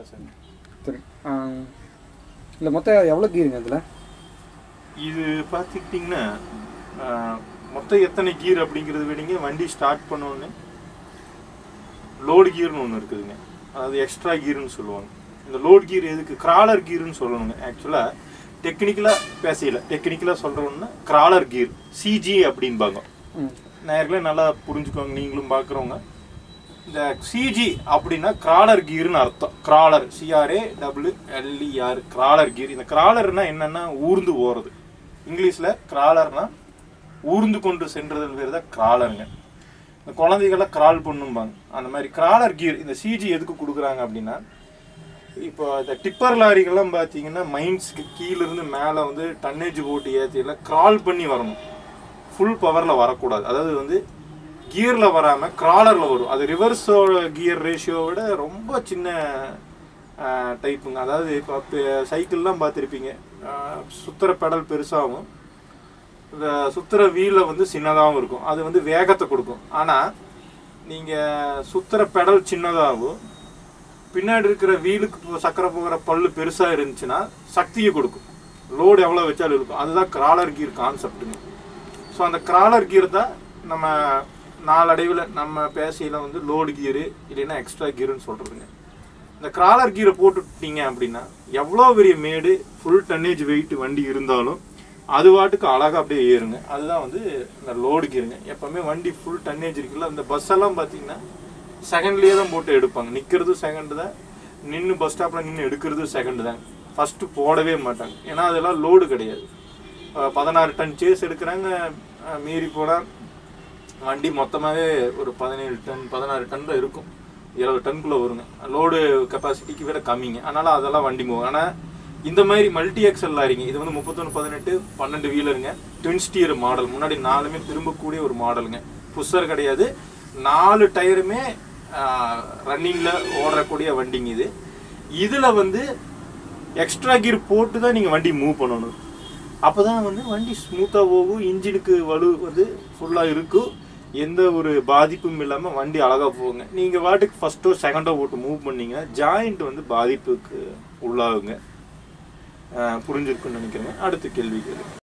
கரெக்டாக சார் சரி இல்லை மொத்தம் எவ்வளோ கீருங்க அதில் இது பார்த்துக்கிட்டிங்கன்னா ஆஹ், மொத்தம் எத்தனை கீர் அப்படிங்கிறது விடுங்க வண்டி ஸ்டார்ட் பண்ணோன்னு லோடு கீர்னு ஒன்று இருக்குதுங்க அதாவது எக்ஸ்ட்ரா கீர்னு சொல்லுவாங்க இந்த லோட் கீர் எதுக்கு கிராலர் கீர்னு சொல்லணுங்க ஆக்சுவலாக டெக்னிக்கலாக பேசல டெக்னிக்கலாக சொல்கிறோன்னா கிராலர் கீர் சிஜி அப்படின்பாங்க ம் நேர்களே நல்லா புரிஞ்சுக்கோங்க நீங்களும் பார்க்குறவங்க இந்த சிஜி அப்படின்னா கிராலர் கீர்னு அர்த்தம் crawler C R A W L E R crawler gear இந்த கிராலர்னா என்னன்னா ஊர்ந்து போகிறது இங்கிலீஷில் கிராலர்னா ஊர்ந்து கொண்டு சென்றதன் பேர் தான் கிராலருங்க இந்த குழந்தைகள்லாம் கிரால் பண்ணும்பாங்க அந்த மாதிரி கிராலர் கீர் இந்த சிஜி எதுக்கு கொடுக்குறாங்க அப்படின்னா இப்போ இந்த டிப்பர் லாரிகள்லாம் பார்த்தீங்கன்னா மைன்ஸ்க்கு கீழிருந்து மேலே வந்து டன்னேஜ் போட்டு ஏற்றியில் கிரால் பண்ணி வரணும் ஃபுல் பவரில் வரக்கூடாது அதாவது வந்து கியரில் வராமல் கிராலரில் வரும் அது ரிவர்ஸோட கியர் ரேஷியோவோட ரொம்ப சின்ன டைப்புங்க அதாவது இப்போ சைக்கிள்லாம் பார்த்துருப்பீங்க சுத்துற பெடல் பெருசாகவும் இந்த சுத்துற வீல வந்து சின்னதாகவும் இருக்கும் அது வந்து வேகத்தை கொடுக்கும் ஆனால் நீங்கள் சுத்துற பெடல் சின்னதாகவும் பின்னாடி இருக்கிற வீலுக்கு போ- சக்கரை போகிற பல்லு பெருசாக இருந்துச்சுன்னா சக்தியை கொடுக்கும் லோடு எவ்வளோ வச்சாலும் இருக்கும் அதுதான் கிராலர் கீர் கான்செப்ட்டுங்க ஸோ அந்த கிராலர் கீர் தான் நம்ம நாளடைவில் நம்ம பேசையில் வந்து லோடு கீரு இல்லைன்னா எக்ஸ்ட்ரா கீருன்னு சொல்கிறதுங்க இந்த கிராலர் கீரை போட்டுட்டீங்க அப்படின்னா எவ்வளோ பெரிய மேடு ஃபுல் டன்னேஜ் வெயிட் வண்டி இருந்தாலும் அது வாட்டுக்கு அழகாக அப்படியே ஏறுங்க அதுதான் வந்து இந்த லோடு கீருங்க எப்போவுமே வண்டி ஃபுல் டன்னேஜ் இருக்குல்ல இந்த பஸ் எல்லாம் பார்த்தீங்கன்னா செகண்ட்லேயே தான் போட்டு எடுப்பாங்க நிற்கிறது செகண்ட் தான் நின்று பஸ் ஸ்டாப்பில் நின்று எடுக்கிறது செகண்ட் தான் ஃபஸ்ட்டு போடவே மாட்டாங்க ஏன்னா அதெல்லாம் லோடு கிடையாது அஹ் பதினாறு டன் சேஸ் எடுக்கிறாங்க அஹ் மீறி போனால் வண்டி மொத்தமாகவே ஒரு பதினேழு டன் பதினாறு டன் தான் இருக்கும் இருபது டன்குள்ளே வருங்க லோடு கெப்பாசிட்டிக்கு விட கம்மிங்க அதனால் அதெல்லாம் வண்டி போகும் ஆனால் இந்த மாதிரி மல்டி எக்ஸல் லாரிங்க இது வந்து முப்பத்தொன்று பதினெட்டு பன்னெண்டு வீலருங்க ட்வின் ஸ்டியர் மாடல் முன்னாடி நாலுமே திரும்பக்கூடிய ஒரு மாடலுங்க புஷர் கிடையாது நாலு டயருமே ரன்னிங்கில் ஓடக்கூடிய வண்டிங்க இது இதில் வந்து எக்ஸ்ட்ரா கியர் போட்டு தான் நீங்கள் வண்டி மூவ் பண்ணணும் அப்போ தான் வந்து வண்டி ஸ்மூத்தாக போகும் இன்ஜினுக்கு வலு வந்து ஃபுல்லாக இருக்கும் எந்த ஒரு பாதிப்பும் இல்லாமல் வண்டி அழகாக போகுங்க நீங்கள் வாட்டுக்கு ஃபஸ்ட்டோ செகண்டோ போட்டு மூவ் பண்ணீங்கன்னா ஜாயிண்ட் வந்து பாதிப்புக்கு உள்ளாகுங்க அஹ் புரிஞ்சிருக்குன்னு நினைக்கிறேங்க அடுத்த கேள்வி கேளு